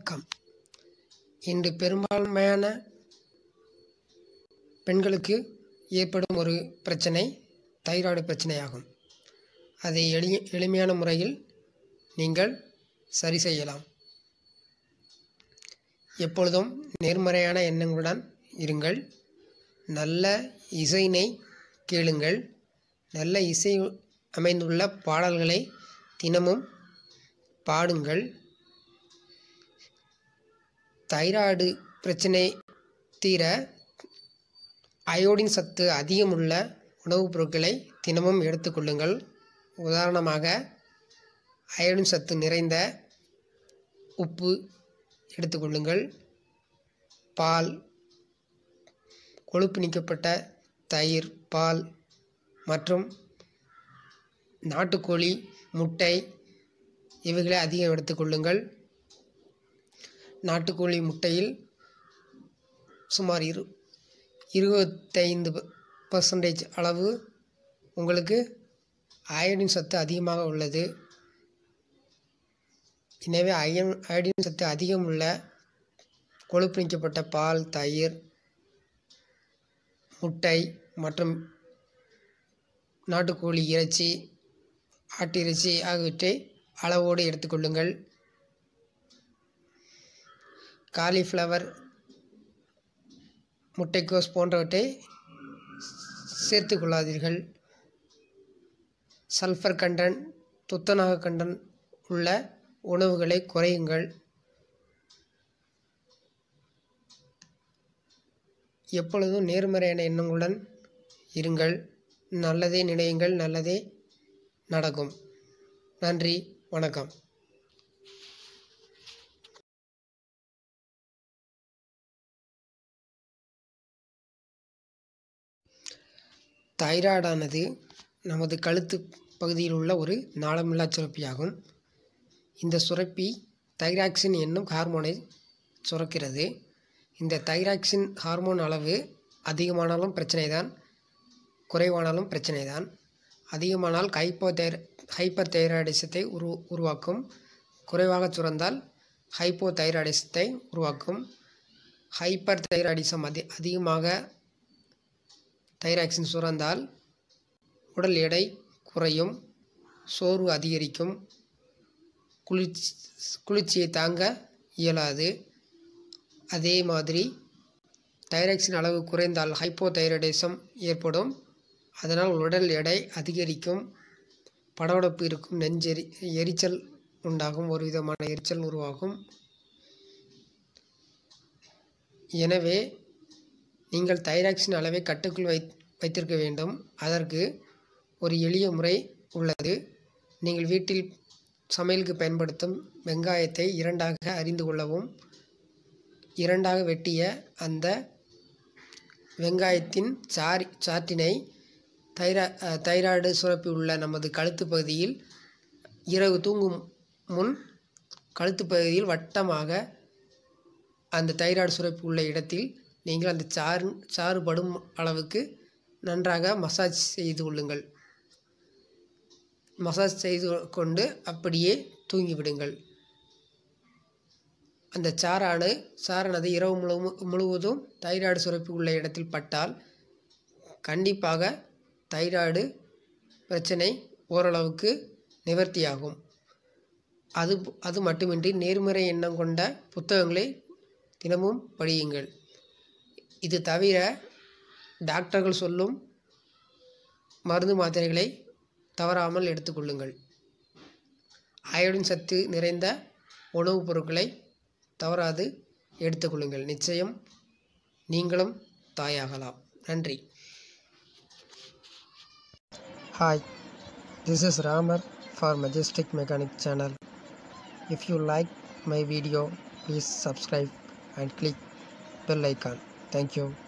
வணக்கம் இன்று பெரும்பான்மையான பெண்களுக்கு ஏற்படும் ஒரு பிரச்சனை தைராய்டு பிரச்சனையாகும் அதை எளிய எளிமையான முறையில் நீங்கள் சரி செய்யலாம் எப்பொழுதும் நேர்மறையான எண்ணங்களுடன் இருங்கள் நல்ல இசையினை கேளுங்கள் நல்ல இசை அமைந்துள்ள பாடல்களை தினமும் பாடுங்கள் தைராய்டு பிரச்சனை தீர அயோடின் சத்து அதிகமுள்ள உணவுப் பொருட்களை தினமும் எடுத்துக்கொள்ளுங்கள் உதாரணமாக அயோடின் சத்து நிறைந்த உப்பு எடுத்துக்கொள்ளுங்கள் பால் கொழுப்பு நீக்கப்பட்ட தயிர் பால் மற்றும் நாட்டுக்கோழி முட்டை இவைகளை அதிகம் எடுத்துக்கொள்ளுங்கள் நாட்டுக்கோழி முட்டையில் சுமார் இரு இருபத்தைந்து பர்சன்டேஜ் அளவு உங்களுக்கு அயோடின் சத்து அதிகமாக உள்ளது எனவே அயன் அயோடின் சத்து அதிகம் உள்ள கொழுப்பு நீக்கப்பட்ட பால் தயிர் முட்டை மற்றும் நாட்டுக்கோழி இறைச்சி ஆட்டு இறைச்சி ஆகியவற்றை அளவோடு எடுத்துக்கொள்ளுங்கள் காலிஃப்ளவர் முட்டைக்கோஸ் போன்றவற்றை சேர்த்து கொள்ளாதீர்கள் சல்ஃபர் கண்டன் துத்தநாக கண்டன் உள்ள உணவுகளை குறையுங்கள் எப்பொழுதும் நேர்மறையான எண்ணங்களுடன் இருங்கள் நல்லதே நினையுங்கள் நல்லதே நடக்கும் நன்றி வணக்கம் தைராய்டானது நமது கழுத்து பகுதியில் உள்ள ஒரு நாளமில்லா சுரப்பியாகும் இந்த சுரப்பி தைராக்சின் என்னும் ஹார்மோனை சுரக்கிறது இந்த தைராக்சின் ஹார்மோன் அளவு அதிகமானாலும் பிரச்சனை தான் குறைவானாலும் பிரச்சனை தான் அதிகமானால் ஹைப்போ தைர ஹைப்பர் தைராய்டிசத்தை உரு உருவாக்கும் குறைவாக சுரந்தால் ஹைப்போ தைராய்டிசத்தை உருவாக்கும் ஹைப்பர் தைராய்டிசம் அதி அதிகமாக தைராக்சின் சுரந்தால் உடல் எடை குறையும் சோர்வு அதிகரிக்கும் குளிர்ச்சி குளிர்ச்சியை தாங்க இயலாது அதே மாதிரி தைராக்சின் அளவு குறைந்தால் ஹைப்போ தைராய்டிசம் ஏற்படும் அதனால் உடல் எடை அதிகரிக்கும் படபடப்பு இருக்கும் நெஞ்செரி எரிச்சல் உண்டாகும் ஒரு விதமான எரிச்சல் உருவாகும் எனவே நீங்கள் தைராக்சின் அளவை கட்டுக்குள் வை வைத்திருக்க வேண்டும் அதற்கு ஒரு எளிய முறை உள்ளது நீங்கள் வீட்டில் சமையலுக்கு பயன்படுத்தும் வெங்காயத்தை இரண்டாக அறிந்து கொள்ளவும் இரண்டாக வெட்டிய அந்த வெங்காயத்தின் சாரி சாற்றினை தைரா தைராய்டு சுரப்பி உள்ள நமது கழுத்து பகுதியில் இரவு தூங்கும் முன் கழுத்து பகுதியில் வட்டமாக அந்த தைராய்டு சுரப்பி உள்ள இடத்தில் நீங்கள் அந்த சாறு சாறுபடும் அளவுக்கு நன்றாக மசாஜ் செய்து கொள்ளுங்கள் மசாஜ் செய்து கொண்டு அப்படியே தூங்கிவிடுங்கள் அந்த சாறானு சாரானது இரவு முழு முழுவதும் தைராய்டு சுரப்பி உள்ள இடத்தில் பட்டால் கண்டிப்பாக தைராய்டு பிரச்சனை ஓரளவுக்கு நிவர்த்தியாகும் அது அது மட்டுமின்றி நேர்மறை எண்ணம் கொண்ட புத்தகங்களை தினமும் படியுங்கள் இது தவிர டாக்டர்கள் சொல்லும் மருந்து மாத்திரைகளை தவறாமல் எடுத்துக்கொள்ளுங்கள் அயோடின் சத்து நிறைந்த உணவுப் பொருட்களை தவறாது எடுத்துக்கொள்ளுங்கள் நிச்சயம் நீங்களும் தாயாகலாம் நன்றி hi this is Ramar for majestic mechanic channel if you like my video please subscribe and click bell icon. Thank you.